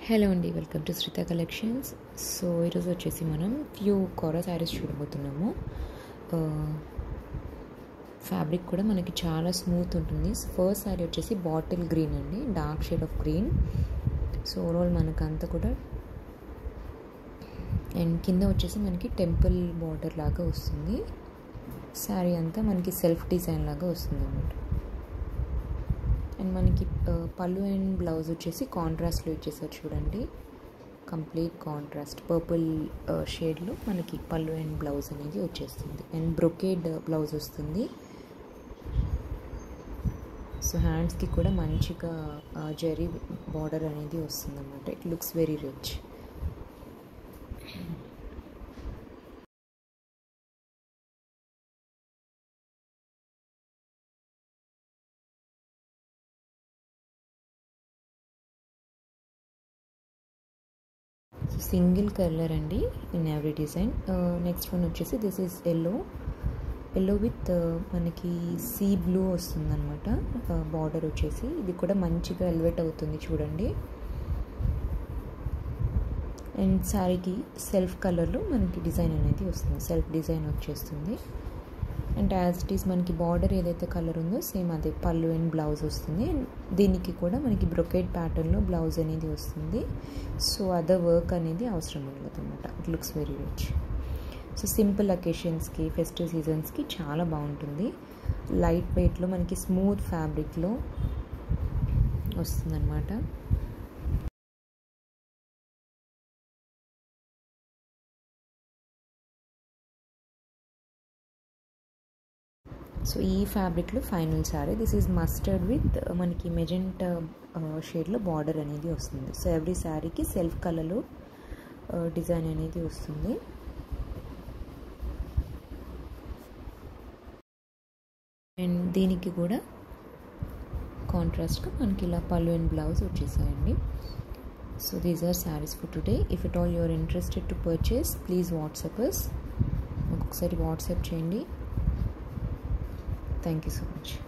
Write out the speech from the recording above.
Hello అండి welcome to Sritha collections so ఈరోజు వచ్చేసి మనం ఫ్యూ కోరా శారీస్ చూడబోతున్నాము ఫ్యాబ్రిక్ కూడా మనకి చాలా స్మూత్ ఉంటుంది ఫస్ట్ శారీ వచ్చేసి బాటిల్ గ్రీన్ అండి dark shade of green so overall మనకు అంతా కూడా అండ్ కింద వచ్చేసి మనకి టెంపుల్ బార్డర్ లాగా వస్తుంది శారీ అంతా మనకి సెల్ఫ్ డిజైన్ లాగా వస్తుంది అన్నమాట అండ్ మనకి పళ్ళు అండ్ బ్లౌజ్ వచ్చేసి కాంట్రాస్ట్లో ఇచ్చేసారు చూడండి కంప్లీట్ కాంట్రాస్ట్ పర్పుల్ షేడ్లో మనకి పళ్ళు అండ్ బ్లౌజ్ అనేది వచ్చేస్తుంది అండ్ బ్రొకేడ్ బ్లౌజ్ వస్తుంది సో హ్యాండ్స్కి కూడా మంచిగా జెరీ బార్డర్ అనేది వస్తుంది అన్నమాట it looks very rich single colour అండి in every design next one వచ్చేసి this is yellow yellow with మనకి సీ బ్లూ వస్తుందన్నమాట బార్డర్ వచ్చేసి ఇది కూడా మంచిగా ఎలివేట్ అవుతుంది చూడండి అండ్ శారీకి సెల్ఫ్ కలర్లో మనకి డిజైన్ అనేది వస్తుంది సెల్ఫ్ డిజైన్ వచ్చేస్తుంది అండ్ యాజ్ ఇట్ ఈస్ మనకి బార్డర్ ఏదైతే కలర్ ఉందో సేమ్ అదే పళ్ళు అండ్ బ్లౌజ్ వస్తుంది అండ్ దీనికి కూడా మనకి బ్రొకేట్ ప్యాటర్న్లో బ్లౌజ్ అనేది వస్తుంది సో అదర్ వర్క్ అనేది అవసరం ఉండదు అనమాట it looks very rich so simple అకేషన్స్కి ఫెస్టివ్ సీజన్స్కి చాలా బాగుంటుంది లైట్ వెయిట్లో మనకి స్మూత్ ఫ్యాబ్రిక్లో వస్తుందన్నమాట సో ఈ ఫ్యాబ్రిక్లో final sari this is mustard with మనకి మెజెంట్ షేడ్లో బార్డర్ అనేది వస్తుంది సో ఎవ్రీ శారీకి సెల్ఫ్ కలర్లో డిజైన్ అనేది వస్తుంది అండ్ దీనికి కూడా కాంట్రాస్ట్గా మనకి ఇలా పళ్ళు అండ్ బ్లౌజ్ వచ్చేసాయండి so these are saris for today if it all you are interested to purchase please WhatsApp us మాకు ఒకసారి వాట్సాప్ చేయండి Thank you so much.